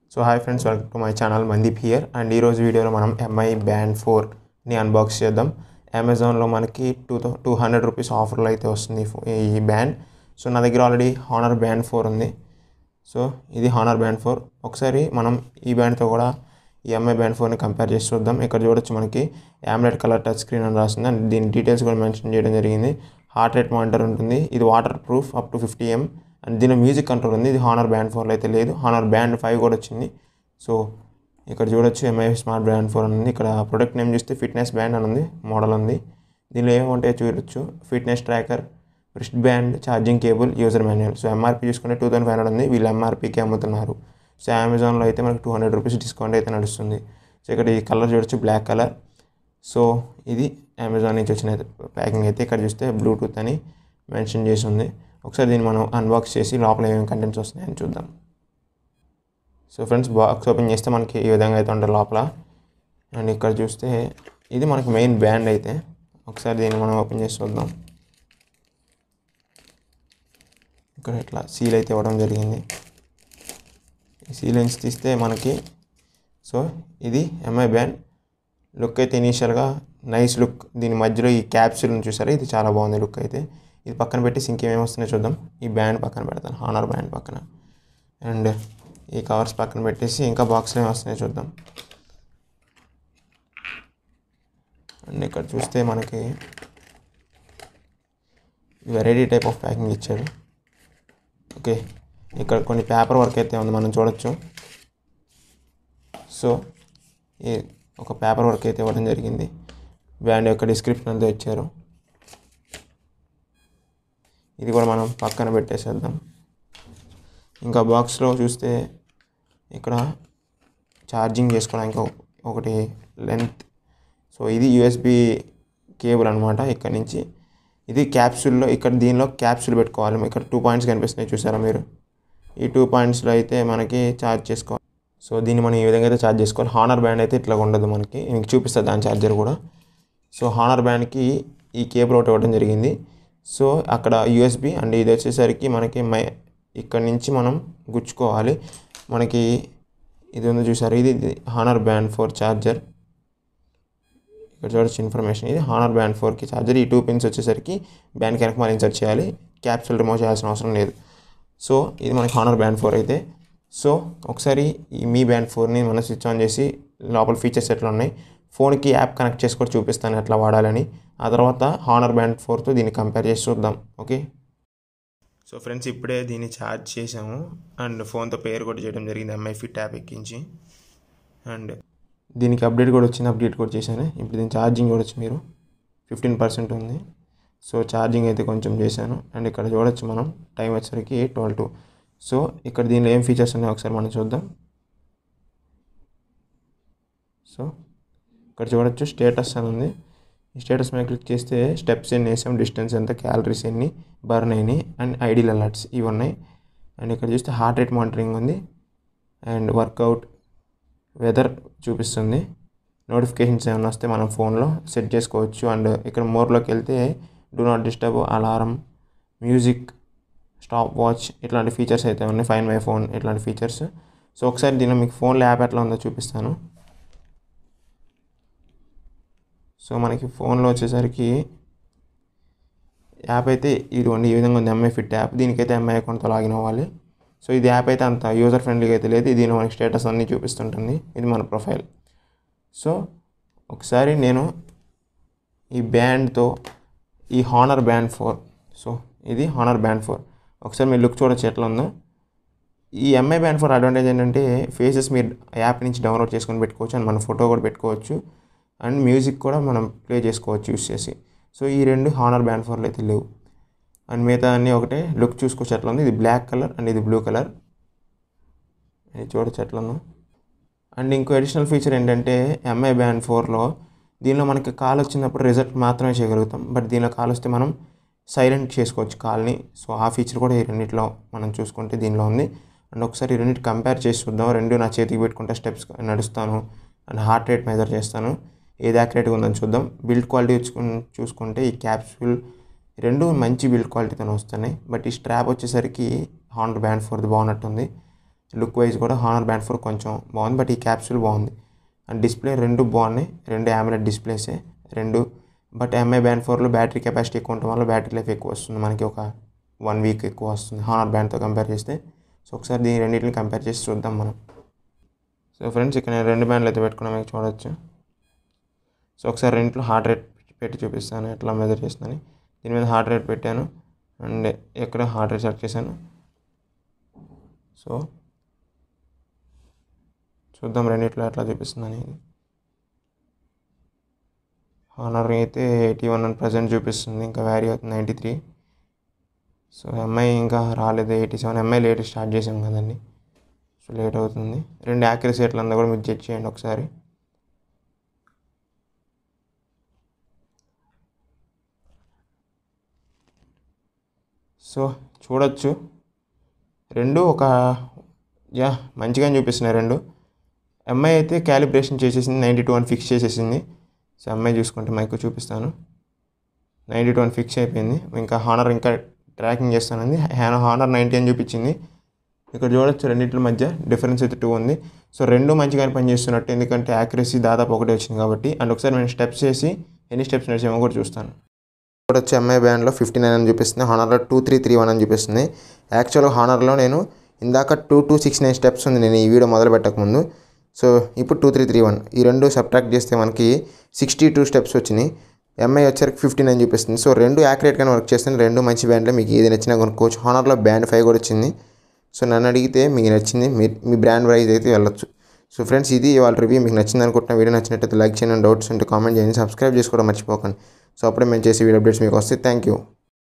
so hi friends welcome to my channel Mandeep here and ఈరోజు వీడియోలో మనం ఎంఐ బ్యాండ్ ఫోర్ని అన్బాక్స్ చేద్దాం అమెజాన్లో మనకి టూ థౌ టూ హండ్రెడ్ రూపీస్ ఆఫర్లో అయితే వస్తుంది ఈ ఫో- ఈ బ్యాండ్ సో నా దగ్గర ఆల్రెడీ హానర్ బ్యాండ్ ఫోర్ ఉంది సో ఇది హానర్ బ్యాండ్ ఫోర్ ఒకసారి మనం ఈ బ్యాండ్తో కూడా ఈ ఎంఐ బ్యాండ్ ఫోర్ని కంపేర్ చేసి చూద్దాం ఇక్కడ చూడొచ్చు మనకి ఆమ్లెట్ కలర్ టచ్ స్క్రీన్ అని రాస్తుంది అండ్ దీని డీటెయిల్స్ కూడా మెన్షన్ చేయడం జరిగింది హార్ట్ రేట్ మానిటర్ ఉంటుంది ఇది waterproof up to fifty M and దీనిలో మ్యూజిక్ కంట్రోల్ ఉంది ఇది హానర్ బ్యాండ్ ఫోర్లో అయితే లేదు హానర్ బ్యాండ్ ఫైవ్ కూడా వచ్చింది సో ఇక్కడ చూడొచ్చు ఎంఐ స్మార్ట్ బ్యాండ్ ఫోర్ అని ఉంది ఇక్కడ ప్రొడక్ట్ నేమ్ చూస్తే ఫిట్నెస్ బ్యాండ్ అని ఉంది మోడల్ ఉంది దీనిలో ఏముంటాయో చూడొచ్చు fitness tracker wrist band charging cable user manual so MRP చూసుకుంటే టూ థౌసండ్ ఫైవ్ హండ్రెడ్ ఉంది వీళ్ళు ఎంఆర్పీకి అమ్ముతున్నారు సో అమెజాన్లో అయితే మనకి టూ హండ్రెడ్ రూపీస్ డిస్కౌంట్ అయితే నడుస్తుంది సో ఇక్కడ ఈ కలర్ చూడొచ్చు బ్లాక్ కలర్ సో ఇది అమెజాన్ నుంచి వచ్చిన ప్యాకింగ్ అయితే ఇక్కడ చూస్తే బ్లూటూత్ అని మెన్షన్ చేసి ఉంది ఒకసారి దీన్ని మనం అన్బాక్స్ చేసి లోపల ఏమేమి కంటెంట్స్ వస్తున్నాయని చూద్దాం సో ఫ్రెండ్స్ బాక్స్ ఓపెన్ చేస్తే మనకి ఈ విధంగా అయితే ఉంటుంది లోపల అండ్ ఇక్కడ చూస్తే ఇది మనకి మెయిన్ బ్యాండ్ అయితే ఒకసారి దీన్ని మనం ఓపెన్ చేసి చూద్దాం ఇక్కడ ఇట్లా సీల్ అయితే ఇవ్వడం జరిగింది ఈ సీల్ నుంచి తీస్తే మనకి సో ఇది ఎంఐ బ్యాండ్ లుక్ అయితే ఇనీషియల్గా నైస్ లుక్ దీని మధ్యలో ఈ క్యాప్సూల్ చూసారా ఇది చాలా బాగుంది లుక్ అయితే ఇది పక్కన పెట్టి ఇంకేమేమి వస్తున్నాయో చూద్దాం ఈ బ్యాండ్ పక్కన పెడతాను హానర్ బ్యాండ్ పక్కన అండ్ ఈ కవర్స్ పక్కన పెట్టేసి ఇంకా బాక్స్లో ఏమి వస్తున్నాయో చూద్దాం అండ్ ఇక్కడ చూస్తే మనకి వెరైటీ టైప్ ఆఫ్ ప్యాకింగ్ ఇచ్చాడు ఓకే ఇక్కడ కొన్ని పేపర్ వర్క్ అయితే ఉంది మనం చూడొచ్చు సో ఈ ఒక పేపర్ వర్క్ అయితే ఇవ్వడం జరిగింది బ్యాండ్ యొక్క డిస్క్రిప్షన్ అంతా ఇచ్చారు ఇది కూడా మనం పక్కన పెట్టేసేద్దాం ఇంకా బాక్స్లో చూస్తే ఇక్కడ ఛార్జింగ్ చేసుకోవడానికి ఒక- ఒకటి లెంత్ సో ఇది యూఎస్బి కేబుల్ అనమాట ఇక్కడ నుంచి ఇది క్యాప్సూల్లో ఇక్కడ దీనిలో క్యాప్సూల్ పెట్టుకోవాలి ఇక్కడ టూ పాయింట్స్ కనిపిస్తున్నాయి చూసారా మీరు ఈ టూ పాయింట్స్లో అయితే మనకి ఛార్జ్ చేసుకోవాలి సో దీన్ని మనం ఈ విధంగా అయితే ఛార్జ్ చేసుకోవాలి హానర్ బ్యాండ్ అయితే ఇట్లా ఉండదు మనకి మీకు చూపిస్తుంది దాని ఛార్జర్ కూడా సో హానర్ బ్యాండ్కి ఈ కేబుల్ ఒకటి ఇవ్వడం జరిగింది సో అక్కడ యూఎస్బి అండ్ ఇది వచ్చేసరికి మనకి మై ఇక్కడ నుంచి మనం గుచ్చుకోవాలి మనకి ఇది ఉంది చూసారు ఇది ఇది హానర్ బ్యాండ్ ఫోర్ ఛార్జర్ ఇక్కడ చూడొచ్చు ఇన్ఫర్మేషన్ ఇది హానర్ బ్యాండ్ ఫోర్కి ఛార్జర్ ఈ టూ పిన్స్ వచ్చేసరికి బ్యాండ్ కనుక మనం ఇన్సర్ట్ చేయాలి క్యాప్సూల్ రిమూవ్ చేయాల్సిన అవసరం లేదు సో ఇది మనకి హానర్ బ్యాండ్ ఫోర్ అయితే సో ఒకసారి ఈ మీ బ్యాండ్ ఫోర్ని మనం స్విచ్ ఆన్ చేసి లోపల ఫీచర్స్ ఎట్లా ఉన్నాయి ఫోన్కి యాప్ కనెక్ట్ చేసి కూడా చూపిస్తాను ఎట్లా వాడాలని ఆ తర్వాత హానర్ బ్యాండ్ ఫోర్తో దీన్ని కంపేర్ చేసి చూద్దాం ఓకే సో ఫ్రెండ్స్ ఇప్పుడే దీన్ని ఛార్జ్ చేసాము అండ్ ఫోన్తో పేరు కూడా చేయడం జరిగింది ఎంఐ ఫిట్ యాప్ ఎక్కించి అండ్ దీనికి అప్డేట్ కూడా వచ్చింది అప్డేట్ కూడా చేశాను ఇప్పుడు దీని ఛార్జింగ్ చూడొచ్చు మీరు ఫిఫ్టీన్ పర్సెంట్ ఉంది సో ఛార్జింగ్ అయితే కొంచెం చేశాను అండ్ ఇక్కడ చూడొచ్చు మనం టైం వచ్చేసరికి ట్వెల్వ్ టూ సో ఇక్కడ దీనిలో ఏం ఫీచర్స్ ఉన్నాయో ఒకసారి మనం చూద్దాం సో ఇక్కడ చూడొచ్చు స్టేటస్ అని ఉంది ఈ స్టేటస్ మీద క్లిక్ చేస్తే స్టెప్స్ ఎన్ని వేసాం డిస్టెన్స్ ఎంత క్యాలరీస్ ఎన్ని బర్న్ అయినాయి అండ్ ఐడియల్ అలర్ట్స్ ఇవి ఉన్నాయి అండ్ ఇక్కడ చూస్తే హార్ట్ రేట్ మానిటరింగ్ ఉంది అండ్ వర్కౌట్ వెదర్ చూపిస్తుంది నోటిఫికేషన్స్ ఏమైనా వస్తే మనం ఫోన్లో సెట్ చేసుకోవచ్చు అండ్ ఇక్కడ మోర్లోకి వెళ్తే do not disturb alarm music stopwatch ఇట్లాంటి ఫీచర్స్ అయితే ఉన్నాయి ఫైన్ మై ఫోన్ ఇట్లాంటి ఫీచర్స్ సో ఒకసారి దీనిలో మీకు ఫోన్లో యాప్ ఎట్లా ఉందో చూపిస్తాను సో మనకి ఫోన్లో వచ్చేసరికి యాప్ అయితే ఇదిగోండి ఈ విధంగా ఉంది ఎంఐ ఫిట్ యాప్ దీనికైతే ఎంఐ అకౌంట్తో లాగిన్ అవ్వాలి సో ఇది యాప్ అయితే అంత యూజర్ ఫ్రెండ్లీగా అయితే లేదు దీనిలో మనకి స్టేటస్ అన్నీ చూపిస్తుంటుంది ఇది మన ప్రొఫైల్ సో ఒకసారి నేను ఈ బ్యాండ్తో ఈ హానర్ బ్యాండ్ ఫోర్ సో ఇది హానర్ బ్యాండ్ ఫోర్ ఒకసారి మీరు లుక్ చూడొచ్చు ఎట్లా ఉందో ఈ ఎంఐ బ్యాండ్ ఫోర్ అడ్వాంటేజ్ ఏంటంటే ఫేసెస్ మీరు యాప్ నుంచి డౌన్లోడ్ చేసుకొని పెట్టుకోవచ్చు అండ్ మన ఫోటో కూడా పెట్టుకోవచ్చు అండ్ మ్యూజిక్ కూడా మనం ప్లే చేసుకోవచ్చు యూస్ చేసి సో ఈ రెండు హానర్ బ్యాండ్ ఫోర్లు అయితే లేవు అండ్ మిగతా అన్నీ ఒకటే లుక్ చూసుకోవచ్చు ఎట్లా ఉంది ఇది బ్లాక్ కలర్ అండ్ ఇది బ్లూ కలర్ ఇది చూడొచ్చు ఎట్లా ఉందో అండ్ ఇంకో అడిషనల్ ఫీచర్ ఏంటంటే ఎంఐ బ్యాండ్ ఫోర్లో దీనిలో మనకి కాల్ వచ్చినప్పుడు రిజల్ట్ మాత్రమే చేయగలుగుతాం బట్ దీనిలో కాల్ వస్తే మనం సైలెంట్ చేసుకోవచ్చు కాల్ని సో ఆ ఫీచర్ కూడా ఈ రెండిట్లో మనం చూసుకుంటే దీనిలో ఉంది అండ్ ఒకసారి ఈ రెండింటి కంపేర్ చేసి చూద్దాం రెండు నా చేతికి పెట్టుకుంటే స్టెప్స్ నడుస్తాను అండ్ హార్ట్ రేట్ మెజర్ చేస్తాను ఏది యాక్యురేట్గా ఉందని చూద్దాం బిల్డ్ క్వాలిటీ చూసుకుంటే ఈ క్యాప్సూల్ రెండు మంచి బిల్డ్ క్వాలిటీతో వస్తున్నాయి బట్ ఈ స్ట్రాప్ వచ్చేసరికి హాండర్ బ్యాండ్ ఫోర్ది బాగున్నట్టుంది లుక్ వైజ్ కూడా హానర్ బ్యాండ్ ఫోర్ కొంచెం బాగుంది బట్ ఈ క్యాప్సూల్ బాగుంది అండ్ డిస్ప్లే రెండు బాగున్నాయి రెండు ఆమ్లెట్ డిస్ప్లేసే రెండు బట్ ఎంఐ బ్యాండ్ ఫోర్లో బ్యాటరీ కెపాసిటీ ఎక్కువ ఉండటం వల్ల బ్యాటరీ లైఫ్ ఎక్కువ వస్తుంది మనకి ఒక వన్ వీక్ ఎక్కువ వస్తుంది హానర్ బ్యాండ్తో కంపేర్ చేస్తే సో ఒకసారి దీని రెండింటిని కంపేర్ చేసి చూద్దాం మనం సో ఫ్రెండ్స్ ఇక్కడ నేను రెండు బ్యాండ్లు అయితే పెట్టుకున్నా మీకు చూడొచ్చు సో ఒకసారి రెంట్లో హార్ట్ రేట్ పెట్టి చూపిస్తాను ఎట్లా మెజర్ చేస్తుందని దీని మీద హార్ట్ రేట్ పెట్టాను అండ్ ఎక్కడ హార్ట్ రేట్ సెలెక్ట్ చేశాను సో చూద్దాం రెండిట్లో ఎట్లా చూపిస్తుందని హానర్ అయితే ఎయిటీ వన్ అని ప్రజెంట్ చూపిస్తుంది ఇంకా వ్యారీ అవుతుంది నైంటీ త్రీ సో ఎంఐ ఇంకా రాలేదు eighty seven MI late start చేసాం కదండి సో లేట్ అవుతుంది రెండు యాక్యురసీ ఎట్లందా కూడా మీరు చెక్ చేయండి ఒకసారి సో చూడొచ్చు రెండు ఒక యా మంచిగానే చూపిస్తున్నాయి రెండు ఎంఐ అయితే క్యాలిబ్రేషన్ చేసేసింది నైంటీ టూ అని ఫిక్స్ చేసేసింది సో ఎంఐ చూసుకుంటే మైకు చూపిస్తాను నైంటీ టూ అని ఫిక్స్ అయిపోయింది ఇంకా హానర్ ఇంకా ట్రాకింగ్ చేస్తానంది హానర్ నైంటీ అని చూపించింది ఇక్కడ చూడొచ్చు రెండింటి మధ్య డిఫరెన్స్ అయితే టూ ఉంది సో రెండు మంచిగానే పనిచేస్తున్నట్టు ఎందుకంటే యాక్యురసీ దాదాపు ఒకటే వచ్చింది కాబట్టి అండ్ ఒకసారి నేను స్టెప్స్ చేసి ఎన్ని స్టెప్స్ నడిచామో కూడా చూస్తాను ఇప్పుడు వచ్చి ఎంఐ బ్యాండ్లో ఫిఫ్టీ నైన్ అని చూపిస్తుంది హానర్లో టూ త్రీ త్రీ వన్ అని చూపిస్తుంది యాక్చువల్గా హానర్లో నేను ఇందాక two two six nine steps ఉంది నేను ఈ వీడియో మొదలు పెట్టకముందు సో ఇప్పుడు టూ త్రీ త్రీ వన్ ఈ రెండు సబ్ట్రాక్ట్ చేస్తే మనకి సిక్స్టీ టూ స్టెప్స్ వచ్చినాయి ఎంఐ వచ్చరికి ఫిఫ్టీ నైన్ చూపిస్తుంది సో రెండు యాక్యురేట్గానే వర్క్ చేస్తుంది రెండు మంచి బ్యాండ్లో మీకు ఏది నచ్చినా కొనుక్కోవచ్చు హానర్లో బ్యాండ్ ఫైవ్ కూడా వచ్చింది సో నన్ను అడిగితే మీకు నచ్చింది మీ మీ బ్రాండ్ ప్రైజ్ అయితే వెళ్ళొచ్చు సో ఫ్రెండ్స్ ఇది వాళ్ళ రివ్యూ మీకు నచ్చింది అనుకుంటున్న వీడియో నచ్చినట్టయితే లైక్ చేయండి డౌట్స్ ఉంటే కామెంట్ చేయండి సబ్స్క్రైబ్ చేసుకోవడం మర్చిపోకండి సో అప్పుడే మేము చేసే వీడియో అప్డేట్స్ మీకు వస్తాయి థ్యాంక్ యూ